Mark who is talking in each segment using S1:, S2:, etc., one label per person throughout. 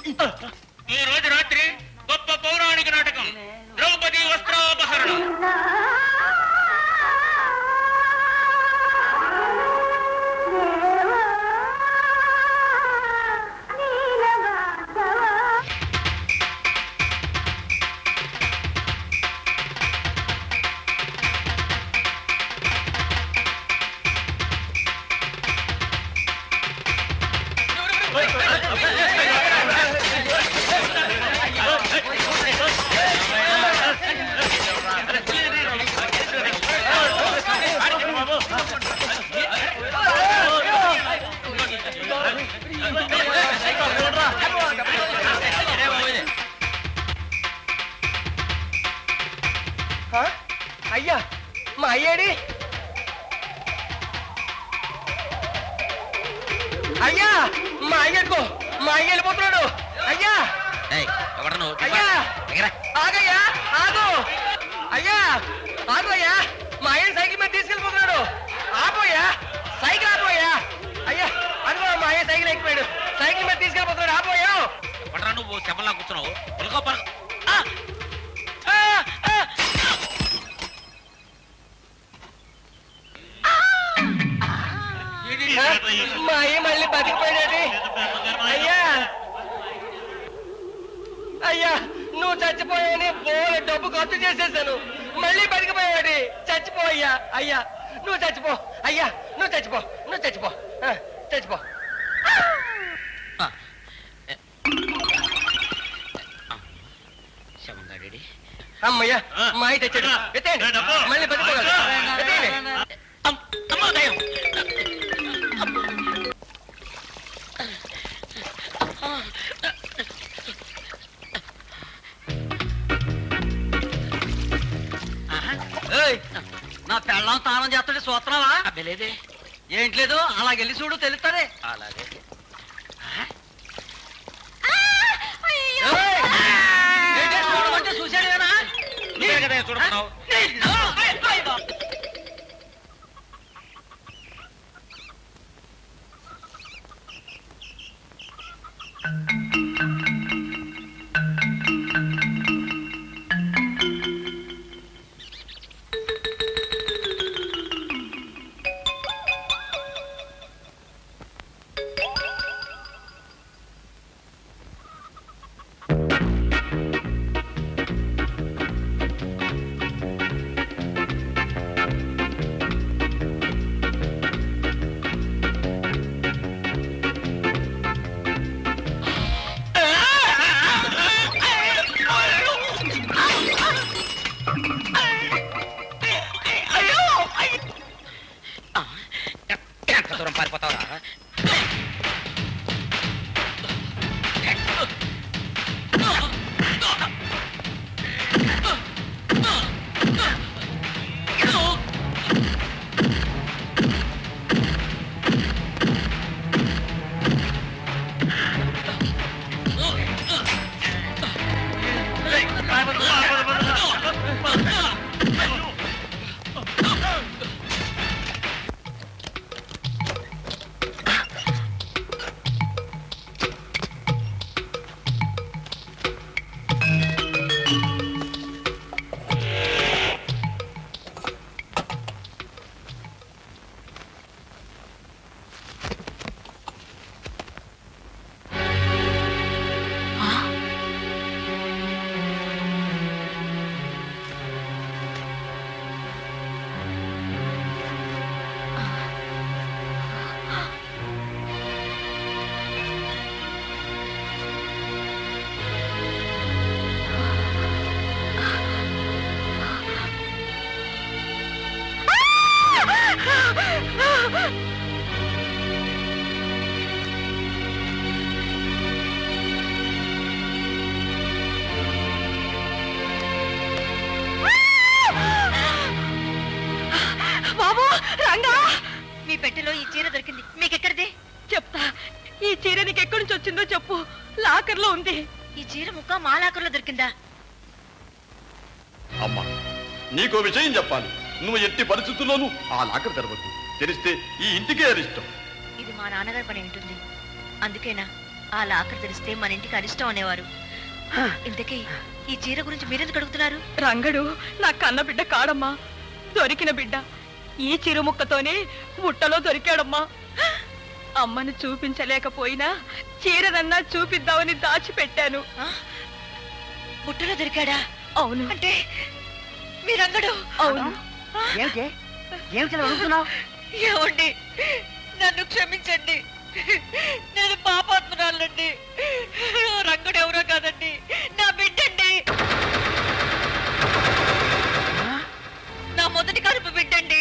S1: ఈ రోజు రాత్రి గొప్ప పౌరాణిక నాటకం ద్రౌపది వస్త్రాపహరణం
S2: ఆ? అయ్యా మా అయ్యాడి అయ్యా మా అయ్యకు మా అయ్య వెళ్ళిపోతున్నాడు అయ్యా
S1: ఎవడ నువ్వు
S2: అయ్యా ఆగయ్యా ఆగు అయ్యా ఆగయ్యా మా అయ్య సైకిల్ మీద తీసుకెళ్ళిపోతున్నాడు ఆపోయా సైకిల్ ఆపోయా అయ్యా అదిగో మా అయ్య సైకిల్ ఎక్కిపోయాడు సైకిల్ మీద తీసుకెళ్ళిపోతున్నాడు ఆపోయా
S1: ఎవడరా నువ్వు శవంలా కూర్చున్నావు పలుకో పలుకో
S2: మా అయ్య మళ్ళీ బతికిపోయాడు అయ్యా అయ్యా నువ్వు చచ్చిపోయావని బోల డబ్బు ఖర్చు చేసేసాను మళ్ళీ బతికిపోయాడు చచ్చిపోయ్యా అయ్యా నువ్వు చచ్చిపో అయ్యా నువ్వు చచ్చిపో నువ్వు చచ్చిపో ఆ, చచ్చిపో
S1: శవంగాడి
S2: అమ్మయ్యా మా అయ్య తెచ్చాడు ఎత్తేయండి మళ్ళీ బతికిపోగలడు ఎత్తేయండి
S1: అమ్మా దయ్యం
S3: ఏయ్, నా పెళ్ళం స్నానం చేస్తుంటే సూత్రమా
S1: అబ్బలేదే
S3: ఏంటి లేదు అలాగెళ్ళి చూడు తెలుస్తారే
S1: అలాగే
S3: ఏయ్, ఏంటి చూడమంటే చూశాడేనా
S1: నువ్వే కదా చూడుతున్నావు ఎంత దూరం పారిపోతావరా
S4: బాబు రంగా మీ పెట్టెలో ఈ చీర దొరికింది మీకెక్కడిది చెప్తా ఈ చీర నీకు ఎక్కడి నుంచి వచ్చిందో చెప్పు లాకర్లో ఉంది ఈ చీర ముక్క మా లాకర్లో దొరికిందా
S5: అమ్మా నీకో విషయం చెప్పాలి నువ్వు ఎట్టి పరిస్థితుల్లోనూ ఆ లాకర్ తెరవద్దు తెలిస్తే ఈ ఇంటికే అరిష్టం
S4: ఇది మా నాన్నగారి పని ఉంటుంది అందుకేనా ఆ లాకర్ తెరిస్తే మన ఇంటికి అరిష్టం అనేవారు ఇంతకీ ఈ చీర గురించి మీరెందుకు అడుగుతున్నారు
S6: రంగడు నా కన్న బిడ్డ కాడమ్మా దొరికిన బిడ్డ ఈ చిరుముక్కతోనే బుట్టలో దొరికాడమ్మా అమ్మను చూపించలేకపోయినా చీరనన్నా చూపిద్దామని దాచిపెట్టాను
S4: ఆ? బుట్టలో దొరికాడా
S6: అవును
S4: అంటే మీరంగడు
S6: అవును
S2: ఏమిటి ఏమిటి అడుగుతున్నావు
S4: ఏమండి నన్ను క్షమించండి నేను పాపాత్మరాలండి రంగుడు ఎవరో కాదండి నా బిడ్డండి నా మొదటి కడుపు బిడ్డండి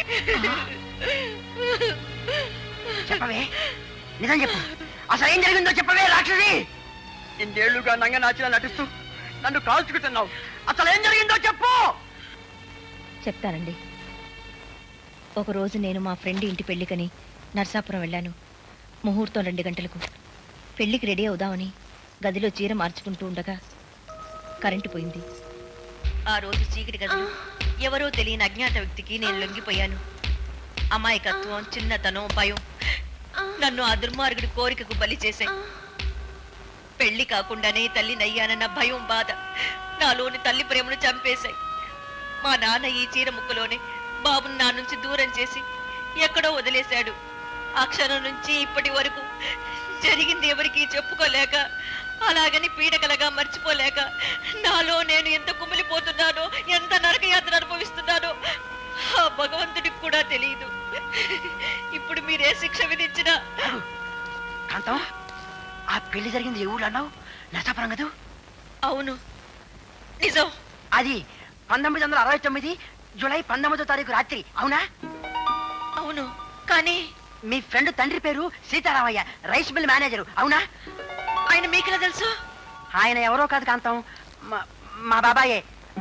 S2: చెప్పవే నిజం చెప్పు అసలు ఏం జరిగిందో చెప్పవే రాక్షసి ఇన్నేళ్లుగా నంగ నాచిలా నటిస్తూ నన్ను కాల్చుకుంటున్నావు అసలు ఏం జరిగిందో చెప్పు
S4: చెప్తానండి ఒకరోజు నేను మా ఫ్రెండ్ ఇంటి పెళ్లికని నర్సాపురం వెళ్ళాను ముహూర్తం రెండు గంటలకు పెళ్లికి రెడీ అవుదామని గదిలో చీర మార్చుకుంటూ ఉండగా కరెంటు పోయింది ఆ రోజు చీకటి గదిలో ఎవరో తెలియని అజ్ఞాత వ్యక్తికి నేను లొంగిపోయాను అమాయకత్వం చిన్నతనం భయం నన్ను ఆ దుర్మార్గుడి కోరికకు బలి చేశాయి పెళ్లి కాకుండానే తల్లి నయ్యానన్న భయం బాధ నాలోని తల్లి ప్రేమను చంపేశాయి మా నాన్న ఈ చీర ముక్కలోనే బాబుని నా నుంచి దూరం చేసి ఎక్కడో వదిలేశాడు ఆ క్షణం నుంచి ఇప్పటి వరకు జరిగింది ఎవరికి చెప్పుకోలేక అలాగని పీడకలగా మర్చిపోలేక నాలో నేను ఎంత కుమిలిపోతున్నానో ఎంత నరకయాత్ర అనుభవిస్తున్నానో ఆ భగవంతుడికి కూడా తెలియదు ఇప్పుడు మీరే శిక్ష విధించినా
S2: కాంతం ఆ పెళ్లి జరిగింది ఏ ఊళ్ళో అన్నావు నసాపురం కదూ
S4: అవును నిజం
S2: అది పంతొమ్మిది వందల అరవై తొమ్మిది జూలై పంతొమ్మిదో తారీఖు రాత్రి అవునా
S4: అవును కానీ
S2: మీ ఫ్రెండ్ తండ్రి పేరు సీతారామయ్య రైస్ మిల్ మేనేజరు అవునా
S4: ఆయన మీకెలా తెలుసు
S2: ఆయన ఎవరో కాదు కాంతం మా- మా బాబాయే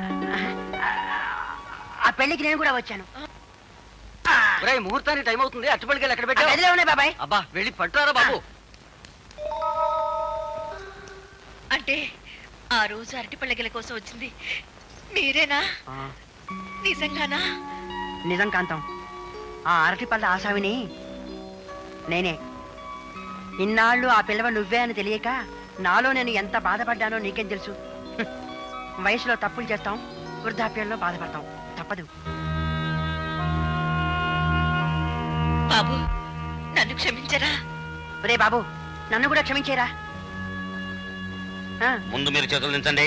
S2: ఆ పెళ్లికి నేను కూడా వచ్చాను
S3: ఒరేయ్, ముహూర్తానికి టైం అవుతుంది అట్టుపడికి ఎక్కడ
S2: ఆ
S3: పెట్టావు
S2: గదిలో ఉన్నాయి బాబాయ్
S3: అబ్బా వెళ్ళి పట్టురారా బాబు
S4: అంటే ఆ రోజు అరటిపళ్ళగల కోసం వచ్చింది మీరేనా నిజంగానా
S2: నిజం కాంతం ఆ అరటి పళ్ళ ఆసావిని నేనే ఇన్నాళ్ళు ఆ పిల్లవ నువ్వే అని తెలియక నాలో నేను ఎంత బాధపడ్డానో నీకేం తెలుసు హ్మ్. వయసులో తప్పులు చేస్తాం వృద్ధాప్యంలో బాధపడతాం తప్పదు
S4: బాబు నన్ను క్షమించరా
S2: రే బాబు నన్ను కూడా క్షమించేరా ఆ,
S1: ముందు మీరు చేతులు దించండి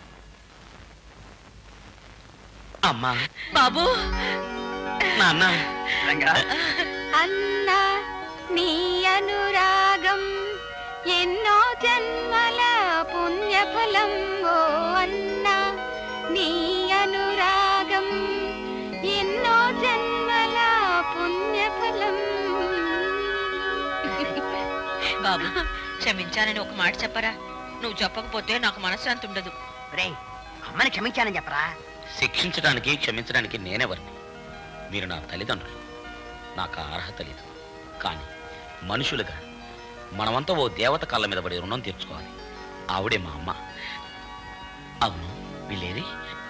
S1: అమ్మా
S4: బాబు
S1: నాన్న
S3: రంగా
S6: అన్న నీ అనురాగం ఎన్నో జన్మల పుణ్యఫలం ఓ అన్న నీ అనురాగం ఎన్నో జన్మల పుణ్యఫలం
S4: బాబు క్షమించానని ఒక మాట చెప్పరా నువ్వు చెప్పకపోతే నాకు మనశ్శాంతి ఉండదు
S2: రే అమ్మని క్షమించానని చెప్పరా
S1: శిక్షించడానికి క్షమించడానికి నేనెవరిని మీరు నా తల్లిదండ్రులు నాకు ఆ అర్హత లేదు కానీ మనుషులుగా మనమంతా ఓ దేవత కళ్ళ మీద పడి రుణం తీర్చుకోవాలి ఆవిడే మా అమ్మ అవును వీళ్ళేది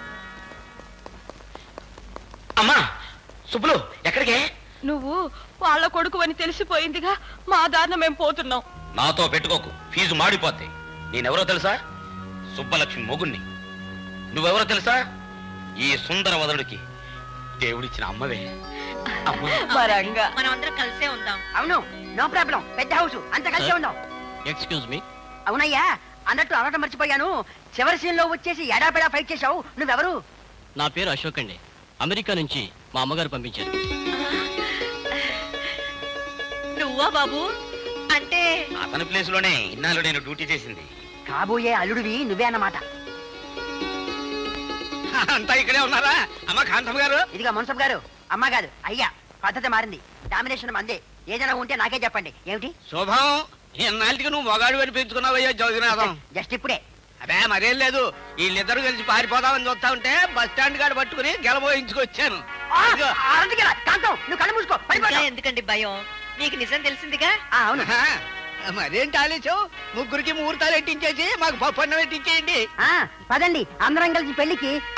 S1: అమ్మా సుబ్బులు ఎక్కడికే
S6: నువ్వు వాళ్ళ కొడుకు అని తెలిసిపోయిందిగా మా దారిన మేము పోతున్నాం
S1: నాతో పెట్టుకోకు ఫీజు మాడిపోద్ది నేనెవరో తెలుసా సుబ్బలక్ష్మి మొగుణ్ణి నువ్వెవరో తెలుసా ఈ సుందర వదలుడికి దేవుడిచ్చిన అమ్మవే అమ్మ
S6: మరంగా
S4: మనం అందరం కలిసే ఉందాం
S2: అవును నో ప్రాబ్లం పెద్ద హౌస్ అంత కలిసి ఉందాం
S3: ఎక్స్క్యూజ్ మీ
S2: అవునయ్యా అన్నట్టు అనటం మర్చిపోయాను చివరి సీన్ లో వచ్చేసి ఎడాపెడా ఫైట్ చేశావు నువ్వెవరు
S3: నా పేరు అశోక్ అండి అమెరికా నుంచి మా అమ్మగారు పంపించారు
S4: నువ్వా బాబు అంటే
S1: అతని ప్లేస్ లోనే ఇన్నాళ్ళు నేను డ్యూటీ చేసింది
S2: కాబోయే అల్లుడివి నువ్వే అన్నమాట
S1: అంతా ఇక్కడే ఉన్నారా అమ్మ కాంతమ్మ గారు
S2: ఇదిగా మున్సబ్ గారు అమ్మ కాదు అయ్యా పద్ధతి మారింది డామినేషన్ మందే ఏదైనా ఉంటే నాకే చెప్పండి ఏమిటి
S1: శుభం ఇన్నాళ్ళకి నువ్వు మొగాడు అని పెంచుకున్నావయ్యా జోగినాథం
S2: జస్ట్ ఇప్పుడే
S1: అదే మరేం లేదు వీళ్ళిద్దరు కలిసి పారిపోదామని చూస్తా ఉంటే బస్ స్టాండ్ కాడ పట్టుకుని గెలబోయించుకొచ్చాను
S2: ఆ,
S1: ఇదిగో.
S2: ఆ, అరటికెలా, కాంతం నువ్వు కళ్ళు మూసుకో
S4: ఇంకా
S2: పడిపోతావు.
S4: ఎందుకండి భయం నీకు నిజం తెలిసిందిగా
S2: ఆ, అవును
S1: మరేంటి ఆలస్యం ముగ్గురికి ముహూర్తాలు ఎట్టించేసి మాకు పప్పు అన్నం ఎట్టించేయండి
S2: ఆ, పదండి అందరం కలిసి పెళ్లికి